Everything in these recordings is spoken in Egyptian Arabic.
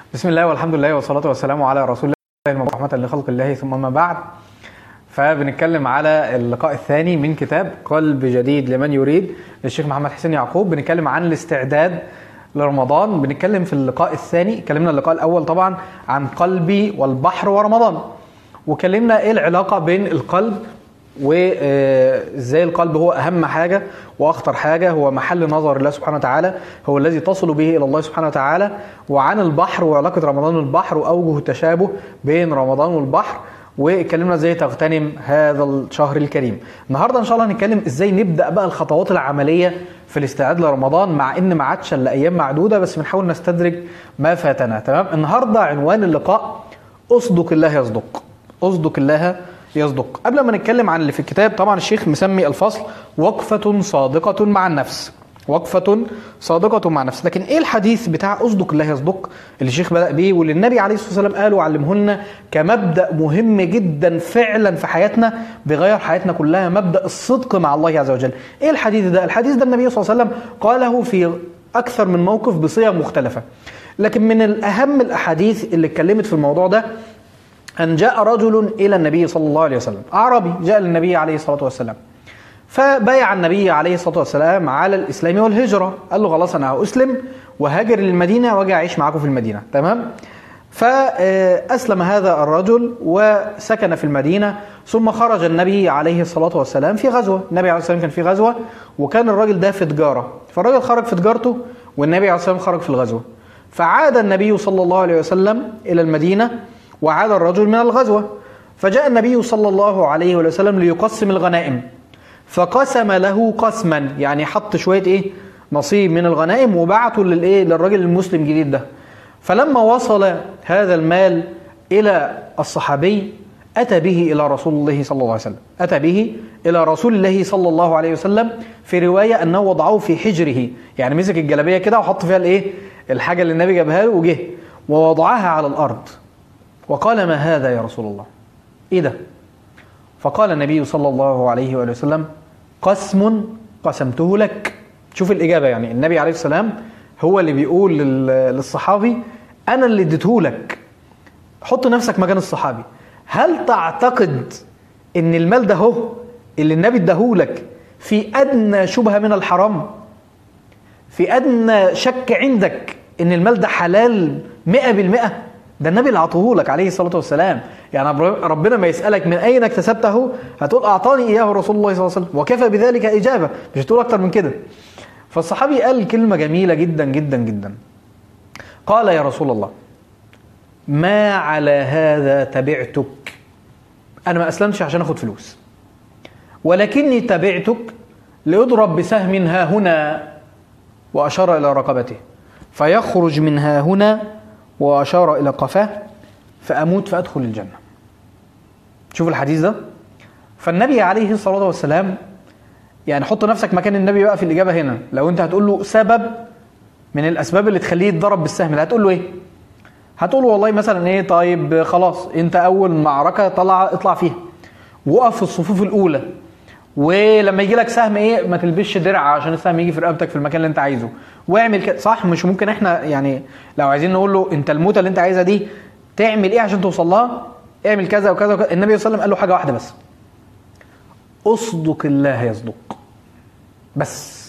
بسم الله والحمد لله والصلاة والسلام على رسول الله المبعوث رحمة لخلق الله ثم ما بعد فبنتكلم على اللقاء الثاني من كتاب قلب جديد لمن يريد للشيخ محمد حسين يعقوب بنتكلم عن الاستعداد لرمضان بنتكلم في اللقاء الثاني اتكلمنا اللقاء الأول طبعا عن قلبي والبحر ورمضان وكلمنا ايه العلاقة بين القلب وازاي القلب هو اهم حاجه واخطر حاجه هو محل نظر الله سبحانه وتعالى هو الذي تصل به الى الله سبحانه وتعالى وعن البحر وعلاقه رمضان والبحر واوجه التشابه بين رمضان والبحر واتكلمنا ازاي تغتنم هذا الشهر الكريم النهارده ان شاء الله هنتكلم ازاي نبدا بقى الخطوات العمليه في الاستعداد لرمضان مع ان ما عادش الا ايام معدوده بس بنحاول نستدرج ما فاتنا تمام النهارده عنوان اللقاء اصدق الله يصدق اصدق الله يصدق قبل ما نتكلم عن اللي في الكتاب طبعا الشيخ مسمي الفصل وقفة صادقة مع النفس وقفة صادقة مع النفس لكن ايه الحديث بتاع اصدق الله يصدق اللي الشيخ بدأ بيه واللي النبي عليه الصلاة والسلام قال وعلمه لنا كمبدأ مهم جدا فعلا في حياتنا بيغير حياتنا كلها مبدأ الصدق مع الله عز وجل ايه الحديث ده الحديث ده النبي صلى الله عليه وسلم قاله في اكثر من موقف بصيغ مختلفة لكن من الاهم الاحاديث اللي اتكلمت في الموضوع ده أن جاء رجل إلى النبي صلى الله عليه وسلم أعرابي جاء للنبي عليه الصلاة والسلام فبايع النبي عليه الصلاة والسلام على الإسلام والهجرة قال له خلاص أنا هأسلم وهاجر للمدينة وأجي أعيش معاكم في المدينة تمام فأسلم هذا الرجل وسكن في المدينة ثم خرج النبي عليه الصلاة والسلام في غزوة النبي عليه الصلاة والسلام كان في غزوة وكان الراجل ده في تجارة فالراجل خرج في تجارته والنبي عليه الصلاة والسلام خرج في الغزوة فعاد النبي صلى الله عليه وسلم إلى المدينة وعاد الرجل من الغزوة فجاء النبي صلى الله عليه وسلم ليقسم الغنائم فقسم له قسما يعني حط شوية ايه نصيب من الغنائم وبعته للايه للراجل المسلم الجديد ده فلما وصل هذا المال إلى الصحابي أتى به إلى رسول الله صلى الله عليه وسلم أتى به إلى رسول الله صلى الله عليه وسلم في رواية أنه وضعه في حجره يعني مسك الجلابية كده وحط فيها الإيه الحاجة اللي النبي جابها له وجه ووضعها على الأرض وقال ما هذا يا رسول الله ايه ده فقال النبي صلى الله عليه وآله وسلم قسم قسمته لك شوف الإجابة يعني النبي عليه السلام هو اللي بيقول للصحابي أنا اللي اديته لك حط نفسك مكان الصحابي هل تعتقد ان المال ده هو اللي النبي اداهولك في ادنى شبهه من الحرام في ادنى شك عندك ان المال ده حلال 100% ده النبي اللي عطوه لك عليه الصلاه والسلام يعني ربنا ما يسالك من اين اكتسبته هتقول اعطاني اياه رسول الله صلى الله عليه وسلم وكفى بذلك اجابه مش هتقول اكتر من كده فالصحابي قال كلمه جميله جدا جدا جدا قال يا رسول الله ما على هذا تبعتك انا ما اسلمتش عشان اخد فلوس ولكني تبعتك لاضرب بسهم ها هنا واشار الى رقبته فيخرج من ها هنا وأشار إلى قفاه فأموت فأدخل الجنة شوف الحديث ده فالنبي عليه الصلاة والسلام يعني حط نفسك مكان النبي بقى في الإجابة هنا لو أنت هتقول له سبب من الأسباب اللي تخليه يتضرب بالسهم ده هتقول له إيه؟ هتقول له والله مثلا إيه طيب خلاص أنت أول معركة طلع اطلع فيها وقف في الصفوف الأولى ولما يجي لك سهم ايه ما تلبسش درع عشان السهم يجي في رقبتك في المكان اللي انت عايزه واعمل كده صح مش ممكن احنا يعني لو عايزين نقول له انت الموتة اللي انت عايزها دي تعمل ايه عشان توصل لها اعمل كذا وكذا وكذا النبي صلى الله عليه وسلم قال له حاجه واحده بس اصدق الله يصدق بس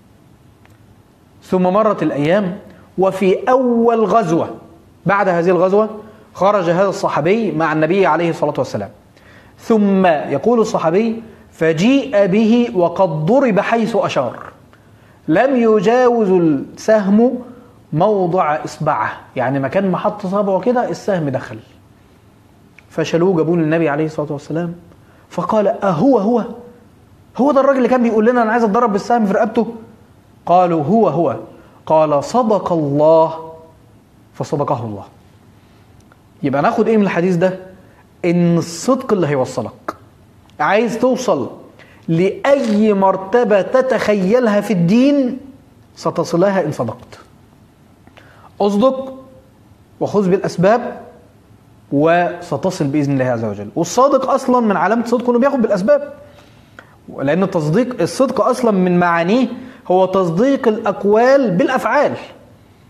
ثم مرت الايام وفي اول غزوه بعد هذه الغزوه خرج هذا الصحابي مع النبي عليه الصلاه والسلام ثم يقول الصحابي فجيء به وقد ضرب حيث أشار لم يجاوز السهم موضع إصبعه يعني مكان ما حط صابعه كده السهم دخل فشالوه جابوه للنبي عليه الصلاة والسلام فقال أهو هو هو ده الراجل اللي كان بيقول لنا أنا عايز أتضرب بالسهم في رقبته قالوا هو هو قال صدق الله فصدقه الله يبقى ناخد ايه من الحديث ده ان الصدق اللي هيوصلك عايز توصل لأي مرتبة تتخيلها في الدين ستصلها إن صدقت اصدق وخذ بالأسباب وستصل بإذن الله عز وجل والصادق أصلا من علامة صدقه أنه بياخد بالأسباب لأن التصديق الصدق أصلا من معانيه هو تصديق الأقوال بالأفعال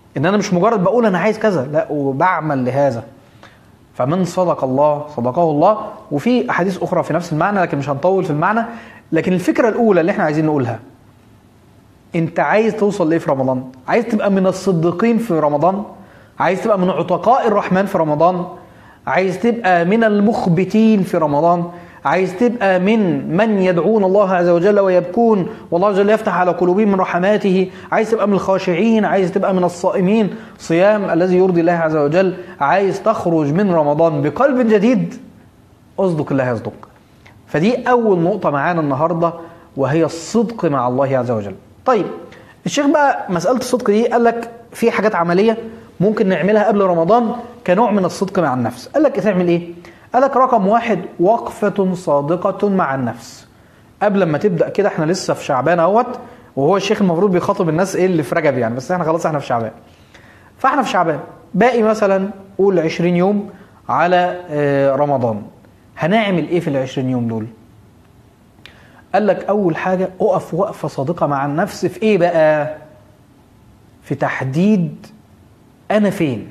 ان انا مش مجرد بقول انا عايز كذا لا وبعمل لهذا فمن صدق الله صدقه الله وفي احاديث اخرى في نفس المعنى لكن مش هنطول في المعنى لكن الفكره الاولى اللي احنا عايزين نقولها انت عايز توصل لايه في رمضان عايز تبقى من الصديقين في رمضان عايز تبقى من عتقاء الرحمن في رمضان عايز تبقى من المخبتين في رمضان عايز تبقى من من يدعون الله عز وجل ويبكون والله عز وجل يفتح على قلوبهم من رحماته عايز تبقى من الخاشعين عايز تبقى من الصائمين صيام الذي يرضي الله عز وجل عايز تخرج من رمضان بقلب جديد اصدق الله يصدق فدي اول نقطه معانا النهارده وهي الصدق مع الله عز وجل طيب الشيخ بقى مساله الصدق دي قال لك في حاجات عمليه ممكن نعملها قبل رمضان كنوع من الصدق مع النفس قال لك تعمل ايه قال لك رقم واحد وقفة صادقة مع النفس قبل ما تبدأ كده احنا لسه في شعبان اهوت وهو الشيخ المفروض بيخاطب الناس ايه اللي في رجب يعني بس احنا خلاص احنا في شعبان فاحنا في شعبان باقي مثلا قول 20 يوم على آه، رمضان هنعمل ايه في ال 20 يوم دول قال لك اول حاجه اقف وقفه صادقه مع النفس في ايه بقى في تحديد انا فين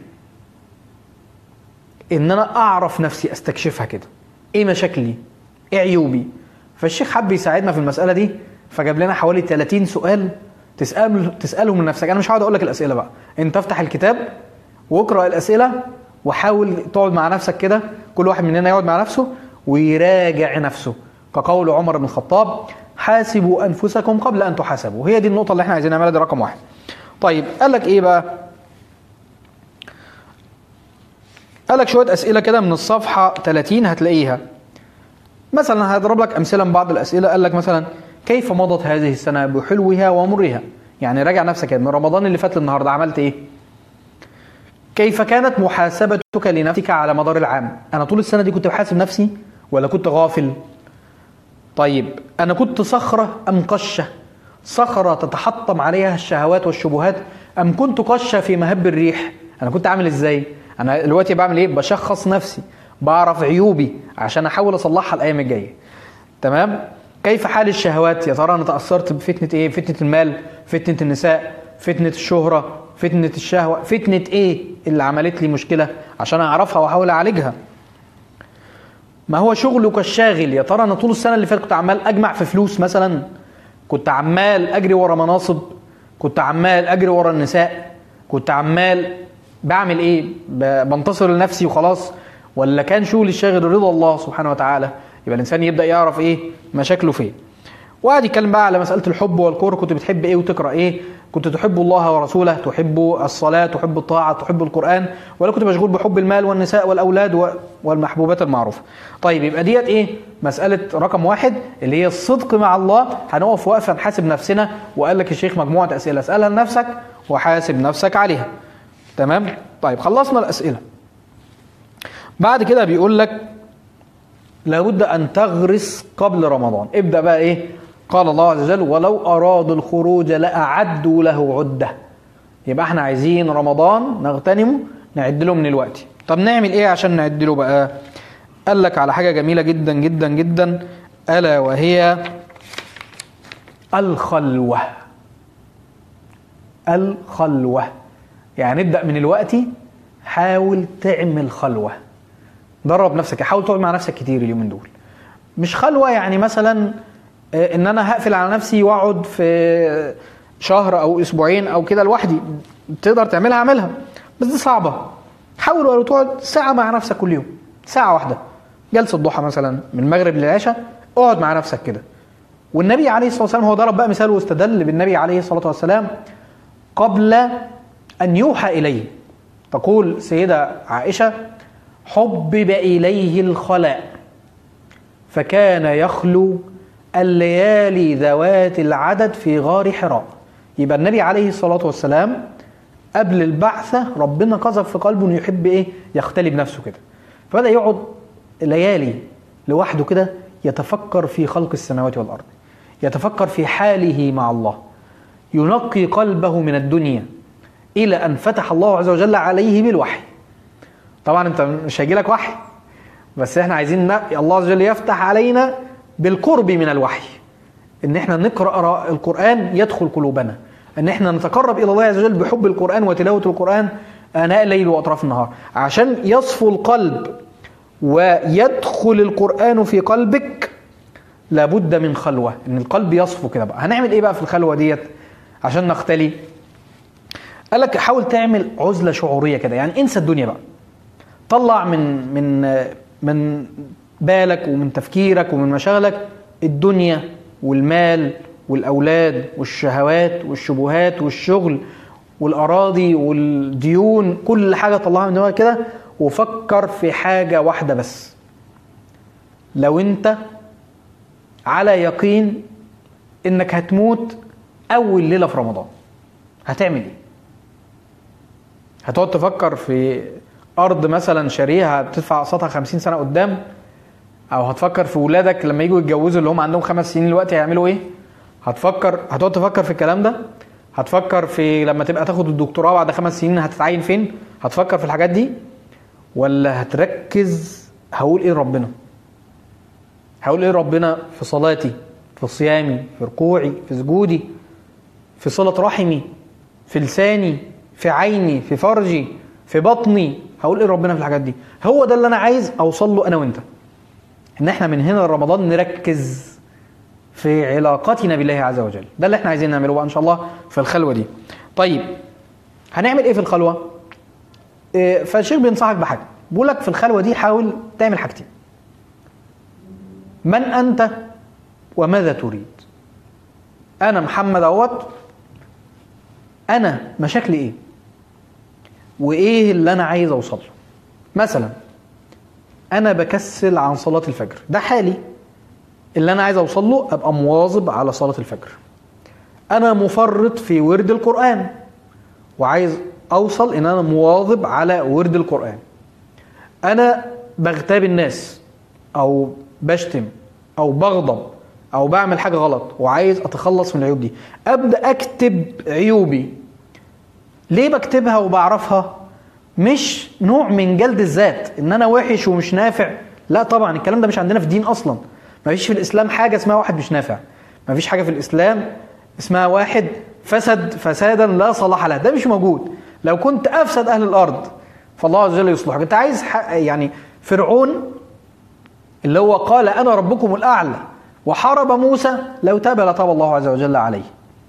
ان انا اعرف نفسي استكشفها كده ايه مشاكلي ايه عيوبي فالشيخ حب يساعدنا في المساله دي فجاب لنا حوالي 30 سؤال تسال تسالهم من نفسك انا مش هقعد اقول لك الاسئله بقى انت افتح الكتاب واقرا الاسئله وحاول تقعد مع نفسك كده كل واحد مننا يقعد مع نفسه ويراجع نفسه كقول عمر بن الخطاب حاسبوا انفسكم قبل ان تحاسبوا هي دي النقطه اللي احنا عايزين نعملها دي رقم واحد طيب قال لك ايه بقى قال لك شويه اسئله كده من الصفحه 30 هتلاقيها مثلا هضرب لك امثله من بعض الاسئله قال لك مثلا كيف مضت هذه السنه بحلوها ومرها يعني راجع نفسك كده من رمضان اللي فات للنهارده عملت ايه كيف كانت محاسبتك لنفسك على مدار العام انا طول السنه دي كنت بحاسب نفسي ولا كنت غافل طيب انا كنت صخره ام قشه صخره تتحطم عليها الشهوات والشبهات ام كنت قشه في مهب الريح انا كنت عامل ازاي انا دلوقتي بعمل ايه بشخص نفسي بعرف عيوبي عشان احاول اصلحها الايام الجايه تمام كيف حال الشهوات يا ترى انا تاثرت بفتنه ايه فتنه المال فتنه النساء فتنه الشهره فتنه الشهوه فتنه ايه اللي عملت لي مشكله عشان اعرفها واحاول اعالجها ما هو شغلك الشاغل يا ترى انا طول السنه اللي فاتت كنت عمال اجمع في فلوس مثلا كنت عمال اجري ورا مناصب كنت عمال اجري ورا النساء كنت عمال بعمل ايه ب- بنتصر لنفسي وخلاص ولا كان شغلي الشاغل رضا الله سبحانه وتعالى يبقى الانسان يبدا يعرف ايه مشاكله فين وقعد يتكلم بقى على مساله الحب والكره كنت بتحب ايه وتقرا ايه كنت تحب الله ورسوله تحب الصلاه تحب الطاعه تحب القران ولا كنت مشغول بحب المال والنساء والاولاد و- والمحبوبات المعروفه طيب يبقى ديت ايه مساله رقم واحد اللي هي الصدق مع الله هنقف وقفه نحاسب نفسنا وقال لك الشيخ مجموعه اسئله اسالها لنفسك وحاسب نفسك عليها تمام طيب خلصنا الاسئله بعد كده بيقول لك لابد ان تغرس قبل رمضان ابدا بقى ايه قال الله عز وجل ولو ارادوا الخروج لاعدوا له عده يبقى احنا عايزين رمضان نغتنمه نعد له من الوقت طب نعمل ايه عشان نعد له بقى قال لك على حاجه جميله جدا جدا جدا الا وهي الخلوه الخلوه يعني نبدا من الوقت حاول تعمل خلوه درب نفسك حاول تقعد مع نفسك كتير اليومين دول مش خلوه يعني مثلا آه، ان انا هقفل على نفسي واقعد في شهر او اسبوعين او كده لوحدي تقدر تعملها اعملها بس دي صعبه حاول ولو تقعد ساعه مع نفسك كل يوم ساعه واحده جلسه ضحى مثلا من المغرب للعشاء اقعد مع نفسك كده والنبي عليه الصلاه والسلام هو ضرب بقى مثال واستدل بالنبي عليه الصلاه والسلام قبل ان يوحى اليه تقول سيده عائشه حبب اليه الخلاء فكان يخلو الليالي ذوات العدد في غار حراء يبقى النبي عليه الصلاة والسلام قبل البعثة ربنا قذف في قلبه انه يحب ايه يختلي بنفسه كده فبدأ يقعد ليالي لوحده كده يتفكر في خلق السماوات والأرض يتفكر في حاله مع الله ينقي قلبه من الدنيا إلى أن فتح الله عز وجل عليه بالوحي طبعا انت مش هيجي لك وحي بس احنا عايزين ن- الله عز وجل يفتح علينا بالقرب من الوحي ان احنا نقرا القران يدخل قلوبنا ان احنا نتقرب الى الله عز وجل بحب القران وتلاوه القران اناء الليل واطراف النهار عشان يصفو القلب ويدخل القران في قلبك لابد من خلوه ان القلب يصفو كده بقى هنعمل ايه بقى في الخلوه ديت عشان نختلي قال لك حاول تعمل عزله شعوريه كده يعني انسى الدنيا بقى طلع من من من بالك ومن تفكيرك ومن مشاغلك الدنيا والمال والاولاد والشهوات والشبهات والشغل والاراضي والديون كل حاجه طلعها من دماغك كده وفكر في حاجه واحده بس لو انت على يقين انك هتموت اول ليله في رمضان هتعمل ايه هتقعد تفكر في ارض مثلا شاريها بتدفع قسطها 50 سنه قدام او هتفكر في ولادك لما يجوا يتجوزوا اللي هم عندهم خمس سنين دلوقتي هيعملوا ايه هتفكر هتقعد تفكر في الكلام ده هتفكر في لما تبقى تاخد الدكتوراه بعد خمس سنين هتتعين فين هتفكر في الحاجات دي ولا هتركز هقول ايه ربنا هقول ايه ربنا في صلاتي في صيامي في ركوعي في سجودي في صلة رحمي في لساني في عيني في فرجي في بطني هقول ايه ربنا في الحاجات دي هو ده اللي انا عايز اوصل له انا وانت ان احنا من هنا لرمضان نركز في علاقتنا بالله عز وجل ده اللي احنا عايزين نعمله بقى ان شاء الله في الخلوه دي طيب هنعمل ايه في الخلوه إيه فالشيخ بينصحك بحاجه بيقول لك في الخلوه دي حاول تعمل حاجتين من انت وماذا تريد انا محمد اهوت انا مشاكلي ايه وايه اللي انا عايز اوصل له مثلا انا بكسل عن صلاه الفجر ده حالي اللي انا عايز اوصل له ابقى مواظب على صلاه الفجر انا مفرط في ورد القران وعايز اوصل ان انا مواظب على ورد القران انا بغتاب الناس او بشتم او بغضب او بعمل حاجه غلط وعايز اتخلص من العيوب دي ابدا اكتب عيوبي ليه بكتبها وبعرفها مش نوع من جلد الذات ان انا وحش ومش نافع لا طبعا الكلام ده مش عندنا في الدين اصلا ما فيش في الاسلام حاجه اسمها واحد مش نافع ما فيش حاجه في الاسلام اسمها واحد فسد فسادا لا صلاح له ده مش موجود لو كنت افسد اهل الارض فالله عز وجل يصلحك انت عايز يعني فرعون اللي هو قال انا ربكم الاعلى وحارب موسى لو تاب لتاب الله عز وجل عليه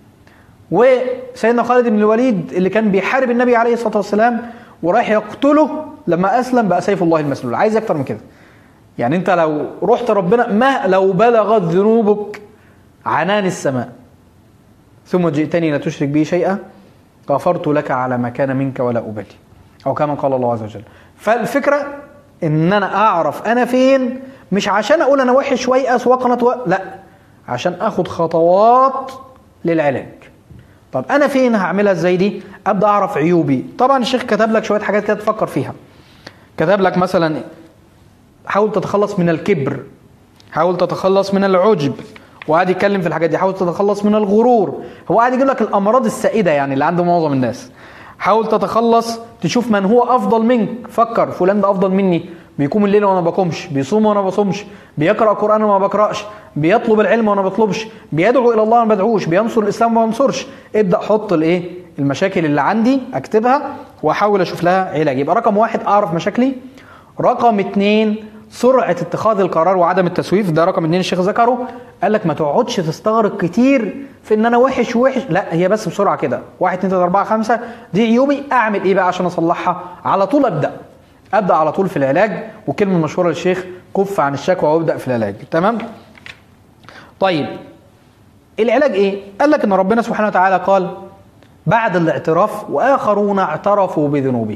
وسيدنا خالد بن الوليد اللي كان بيحارب النبي عليه الصلاه والسلام ورايح يقتله لما اسلم بقى سيف الله المسلول عايز اكتر من كده يعني انت لو رحت ربنا ما لو بلغت ذنوبك عنان السماء ثم جئتني لا تشرك بي شيئا غفرت لك على ما كان منك ولا ابالي او كما قال الله عز وجل فالفكره ان انا اعرف انا فين مش عشان اقول انا وحش ويأس وقنط و... لا عشان اخد خطوات للعلاج طب انا فين هعملها ازاي دي ابدا اعرف عيوبي طبعا الشيخ كتب لك شويه حاجات كده تفكر فيها كتب لك مثلا حاول تتخلص من الكبر حاول تتخلص من العجب وقعد يتكلم في الحاجات دي حاول تتخلص من الغرور هو قاعد يجيب لك الامراض السائده يعني اللي عند معظم الناس حاول تتخلص تشوف من هو افضل منك فكر فلان ده افضل مني بيقوم الليل وانا ما بقومش بيصوم وانا ما بصومش بيقرا قران وما بقراش بيطلب العلم وانا ما بطلبش بيدعو الى الله وانا ما بدعوش بينصر الاسلام وما بنصرش ابدا حط الايه المشاكل اللي عندي اكتبها واحاول اشوف لها علاج يبقى رقم واحد اعرف مشاكلي رقم اتنين سرعة اتخاذ القرار وعدم التسويف ده رقم اتنين الشيخ ذكره قال لك ما تقعدش تستغرق كتير في ان انا وحش وحش لا هي بس بسرعة كده واحد اتنين تلاته اربعة خمسة دي عيوبي اعمل ايه بقى عشان اصلحها على طول ابدا ابدا على طول في العلاج وكلمة مشهورة للشيخ كف عن الشكوى وابدا في العلاج تمام طيب العلاج ايه قال لك ان ربنا سبحانه وتعالى قال بعد الاعتراف واخرون اعترفوا بذنوبهم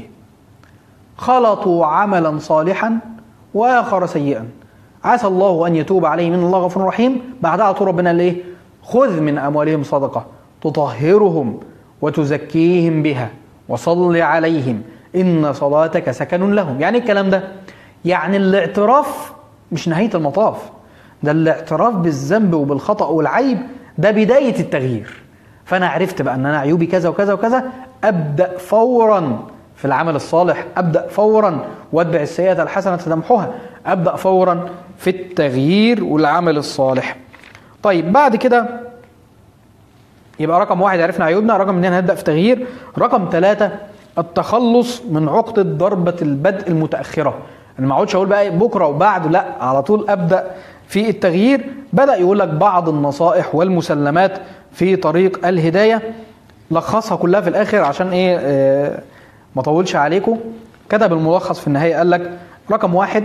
خلطوا عملا صالحا واخر سيئا عسى الله ان يتوب عليهم ان الله غفور رحيم بعدها على طول ربنا قال ايه خذ من اموالهم صدقه تطهرهم وتزكيهم بها وصل عليهم ان صلاتك سكن لهم يعني الكلام ده يعني الاعتراف مش نهايه المطاف ده الاعتراف بالذنب وبالخطا والعيب ده بدايه التغيير فانا عرفت بقى ان انا عيوبي كذا وكذا وكذا ابدا فورا في العمل الصالح ابدا فورا واتبع السيئه الحسنه تمحها ابدا فورا في التغيير والعمل الصالح طيب بعد كده يبقى رقم واحد عرفنا عيوبنا رقم اثنين هنبدا في تغيير رقم ثلاثة التخلص من عقدة ضربة البدء المتأخرة انا ما اقعدش اقول بقى بكره وبعد لا على طول ابدا في التغيير بدا يقول لك بعض النصائح والمسلمات في طريق الهدايه لخصها كلها في الاخر عشان ايه آه ما اطولش عليكم كتب الملخص في النهايه قال لك رقم واحد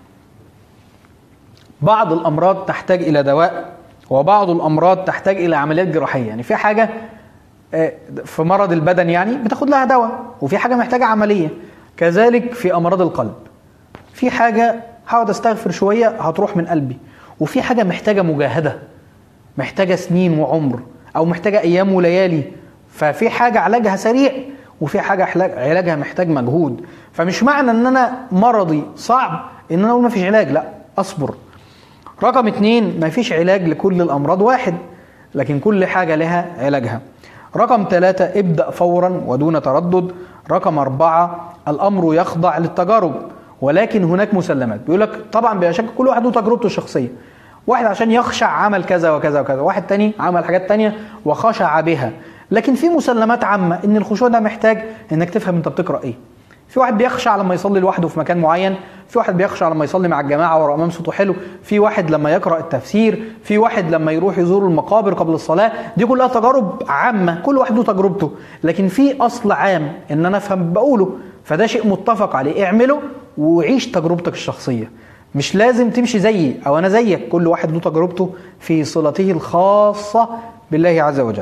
بعض الامراض تحتاج الى دواء وبعض الامراض تحتاج الى عمليات جراحيه يعني في حاجه آه، في مرض البدن يعني بتاخد لها دواء وفي حاجه محتاجه عمليه كذلك في امراض القلب في حاجه هقعد استغفر شويه هتروح من قلبي وفي حاجه محتاجه مجاهده محتاجه سنين وعمر او محتاجه ايام وليالي ففي حاجه علاجها سريع وفي حاجه علاج- علاجها محتاج مجهود فمش معنى ان انا مرضي صعب ان انا اقول ما فيش علاج لا اصبر رقم اتنين مفيش علاج لكل الأمراض واحد لكن كل حاجة لها علاجها رقم ثلاثة ابدأ فورا ودون تردد رقم أربعة الأمر يخضع للتجارب ولكن هناك مسلمات بيقول لك طبعا بلا شك كل واحد له تجربته الشخصية واحد عشان يخشع عمل كذا وكذا وكذا واحد تاني عمل حاجات تانية وخشع بها لكن في مسلمات عامة ان الخشوع ده محتاج انك تفهم انت بتقرأ ايه في واحد بيخشع لما يصلي لوحده في مكان معين في واحد بيخشع لما يصلي مع الجماعه ورا امام صوته حلو في واحد لما يقرا التفسير في واحد لما يروح يزور المقابر قبل الصلاه دي كلها تجارب عامه كل واحد له تجربته لكن في اصل عام ان انا افهم بقوله فده شيء متفق عليه اعمله وعيش تجربتك الشخصيه مش لازم تمشي زيي او انا زيك كل واحد له تجربته في صلته الخاصه بالله عز وجل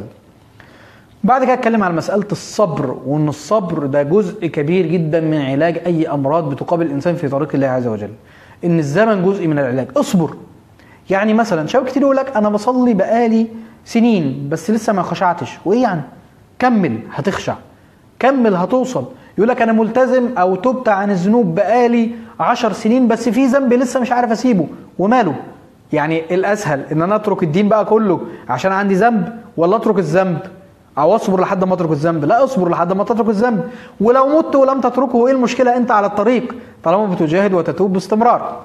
بعد كده اتكلم على مسألة الصبر وان الصبر ده جزء كبير جدا من علاج اي امراض بتقابل الانسان في طريق الله عز وجل ان الزمن جزء من العلاج اصبر يعني مثلا شباب كتير يقول لك انا بصلي بقالي سنين بس لسه ما خشعتش وايه يعني كمل هتخشع كمل هتوصل يقول لك انا ملتزم او تبت عن الذنوب بقالي عشر سنين بس في ذنب لسه مش عارف اسيبه وماله يعني الاسهل ان انا اترك الدين بقى كله عشان عندي ذنب ولا اترك الذنب او اصبر لحد ما اترك الذنب لا اصبر لحد ما تترك الذنب ولو مت ولم تتركه ايه المشكله انت على الطريق طالما بتجاهد وتتوب باستمرار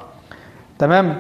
تمام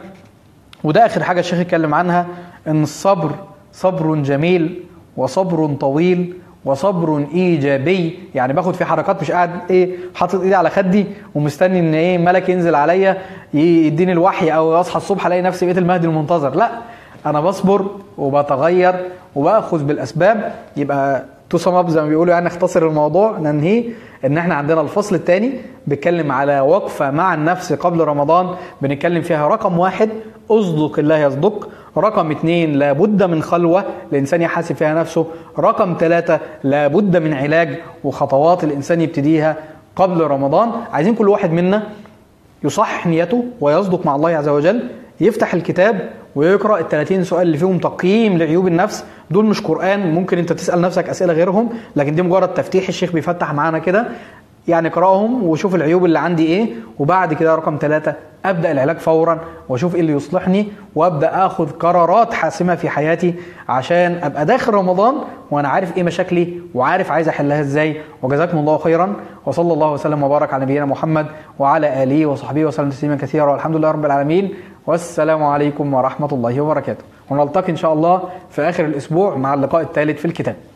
وده اخر حاجه الشيخ اتكلم عنها ان الصبر صبر جميل وصبر طويل وصبر ايجابي يعني باخد في حركات مش قاعد ايه حاطط ايدي على خدي ومستني ان ايه ملك ينزل عليا يديني الوحي او اصحى الصبح الاقي نفسي بقيت المهدي المنتظر لا انا بصبر وبتغير وباخذ بالاسباب يبقى تو سم اب زي ما بيقولوا يعني اختصر الموضوع ننهيه ان احنا عندنا الفصل الثاني بيتكلم على وقفه مع النفس قبل رمضان بنتكلم فيها رقم واحد اصدق الله يصدق رقم اثنين لابد من خلوة الإنسان يحاسب فيها نفسه رقم ثلاثة لابد من علاج وخطوات الإنسان يبتديها قبل رمضان عايزين كل واحد منا يصحح نيته ويصدق مع الله عز وجل يفتح الكتاب ويقرا ال 30 سؤال اللي فيهم تقييم لعيوب النفس دول مش قران ممكن انت تسال نفسك اسئله غيرهم لكن دي مجرد تفتيح الشيخ بيفتح معانا كده يعني اقراهم وشوف العيوب اللي عندي ايه وبعد كده رقم ثلاثة ابدا العلاج فورا واشوف ايه اللي يصلحني وابدا اخذ قرارات حاسمه في حياتي عشان ابقى داخل رمضان وانا عارف ايه مشاكلي وعارف عايز احلها ازاي وجزاكم الله خيرا وصلى الله وسلم وبارك على نبينا محمد وعلى اله وصحبه وسلم تسليما كثيرا والحمد لله رب العالمين والسلام عليكم ورحمه الله وبركاته ونلتقي ان شاء الله في اخر الاسبوع مع اللقاء الثالث في الكتاب